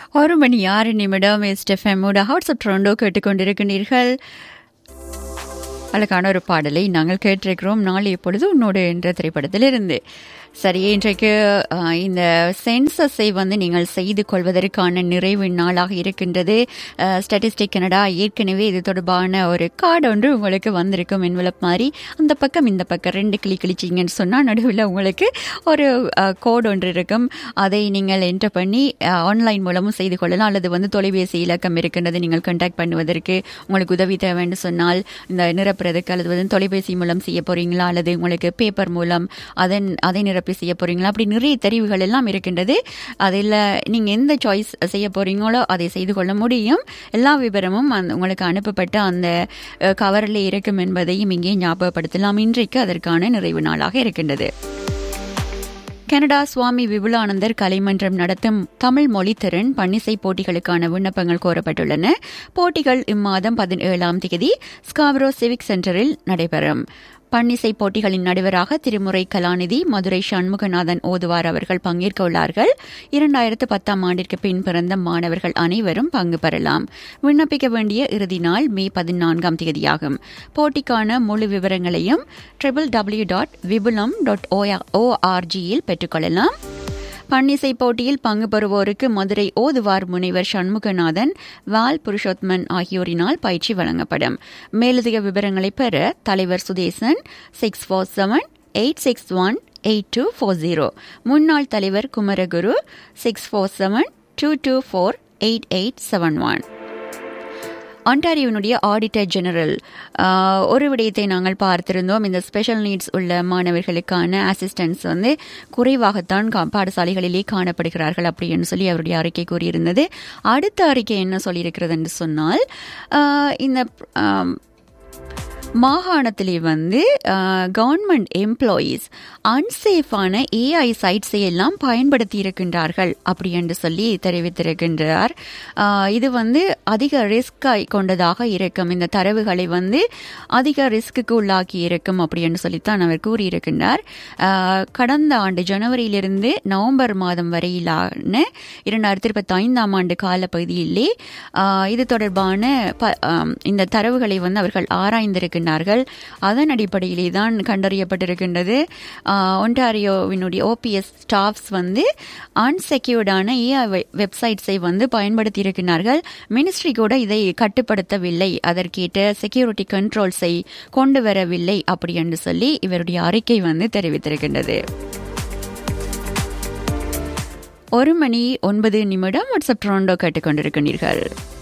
ஒரு மணி ஆறு நிமிடம் எஸ்டெஃப்எம்மோட ஹாட்ஸ் ஆஃப் ட்ரோண்டோ கேட்டுக்கொண்டிருக்கிறீர்கள் அழகான ஒரு பாடலை நாங்கள் கேட்டிருக்கிறோம் நாளைய பொழுது உன்னோடு என்ற திரைப்படத்திலிருந்து சரி இன்றைக்கு அஹ், இந்த சென்சஸை வந்து நீங்கள் செய்து கொள்வதற்கான நிறைவு நாளாக இருக்கின்றது ஸ்டாட்டிஸ்டிக் கனடா ஏற்கனவே இது தொடர்பான ஒரு கார்டு ஒன்று உங்களுக்கு வந்திருக்கும் என்வலப் மாதிரி அந்த பக்கம் இந்த பக்கம் ரெண்டு கிளி கிழிச்சிங்கன்னு சொன்னால் நடுவில் உங்களுக்கு ஒரு கோடு ஒன்று இருக்கும் அதை நீங்கள் என்டர் பண்ணி ஆன்லைன் மூலமும் செய்து கொள்ளலாம் அல்லது வந்து தொலைபேசி இலக்கம் இருக்கின்றது நீங்கள் கான்டாக்ட் பண்ணுவதற்கு உங்களுக்கு உதவி தேவைன்னு சொன்னால் இந்த நிரப்புறதுக்கு அல்லது வந்து தொலைபேசி மூலம் செய்ய போறீங்களா அல்லது உங்களுக்கு பேப்பர் மூலம் அதன் அதை நிரப்பி செய்ய போறீங்களா அப்படி நிறைய தெரிவுகள் எல்லாம் இருக்கின்றது அதில் நீங்கள் எந்த சாய்ஸ் செய்ய போறீங்களோ அதை செய்து கொள்ள முடியும் எல்லா விவரமும் அந்த உங்களுக்கு அனுப்பப்பட்ட அந்த கவரில் இருக்கும் என்பதையும் இங்கே ஞாபகப்படுத்தலாம் இன்றைக்கு அதற்கான நிறைவு நாளாக இருக்கின்றது கனடா சுவாமி விபுலானந்தர் கலைமன்றம் நடத்தும் தமிழ் மொழி திறன் பன்னிசை போட்டிகளுக்கான விண்ணப்பங்கள் கோரப்பட்டுள்ளன போட்டிகள் இம்மாதம் பதினேழாம் தேதி ஸ்காவரோ சிவிக் சென்டரில் நடைபெறும் பன்னிசை போட்டிகளின் நடுவராக திருமுறை கலாநிதி மதுரை சண்முகநாதன் ஓதுவார் அவர்கள் பங்கேற்க உள்ளார்கள் இரண்டாயிரத்து பத்தாம் ஆண்டிற்கு பின் பிறந்த மாணவர்கள் அனைவரும் பங்கு பெறலாம் விண்ணப்பிக்க வேண்டிய இறுதி நாள் மே பதினான்காம் தேதியாகும் போட்டிக்கான முழு விவரங்களையும் triple W dot Vipulam dot ஓஆர்ஜியில் பெற்றுக்கொள்ளலாம் பன்னிசை போட்டியில் பங்கு பெறுவோருக்கு மதுரை ஓதுவார் முனைவர் சண்முகநாதன் வால் புருஷோத்மன் ஆகியோரினால் பயிற்சி வழங்கப்படும் மேலதிக விவரங்களை பெற தலைவர் Sudesan six four seven eight six one eight two four zero முன்னாள் தலைவர் Kumaraguru six four seven two two four eight eight seven one ஆண்டாரியோனுடைய ஆடிட்டர் ஜெனரல் ஆஹ், ஒரு விடயத்தை நாங்கள் பார்த்திருந்தோம் இந்த ஸ்பெஷல் நீட்ஸ் உள்ள மாணவர்களுக்கான அசிஸ்டன்ஸ் வந்து குறைவாகத்தான் கா- பாடசாலைகளிலே காணப்படுகிறார்கள் அப்படின்னு சொல்லி அவருடைய அறிக்கை கூறியிருந்தது அடுத்த அறிக்கை என்ன சொல்லியிருக்கிறது என்று சொன்னால் ஆஹ், இந்த ஆம், மாகாணத்திலே வந்து கவர்மெண்ட் எம்ப்ளாயீஸ் அன்சேஃபான ஏஐ சைட்ஸை எல்லாம் பயன்படுத்தி இருக்கின்றார்கள் அப்படி என்று சொல்லி தெரிவித்திருக்கின்றார் ஆஹ் இது வந்து அதிக ரிஸ்க் கொண்டதாக இருக்கும் இந்த தரவுகளை வந்து அதிக ரிஸ்க்கு உள்ளாக்கி இருக்கும் அப்படி என்று சொல்லித்தான் அவர் கூறியிருக்கின்றார் ஆஹ் கடந்த ஆண்டு ஜனவரியிலிருந்து நவம்பர் மாதம் வரையிலான இரண்டாயிரத்தி இருபத்தி ஐந்தாம் ஆண்டு காலப்பகுதியிலே ஆஹ் இது தொடர்பான ப- ஆம், இந்த தரவுகளை வந்து அவர்கள் ஆராய்ந்திருக்கின்றார்கள் அதன் அடிப்படையிலே தான் கண்டறியப்பட்டிருக்கின்றது ஆஹ், ஒன்டாரியோவினுடைய ஓபிஎஸ் ஸ்டாஃப்ஸ் வந்து அன்செக்யூர்டான ஏஐ வெப்சைட்ஸை வந்து பயன்படுத்தி இருக்கிறார்கள் மினிஸ்ட்ரி கூட இதை கட்டுப்படுத்தவில்லை அதற்கேற்ற செக்யூரிட்டி கண்ட்ரோல்ஸை கொண்டு வரவில்லை அப்படி என்று சொல்லி இவருடைய அறிக்கை வந்து தெரிவித்திருக்கின்றது ஒரு மணி ஒன்பது நிமிடம் வாட்ஸ்அப் ட்ரோண்டோ கேட்டுக்கொண்டிருக்கிறீர்கள்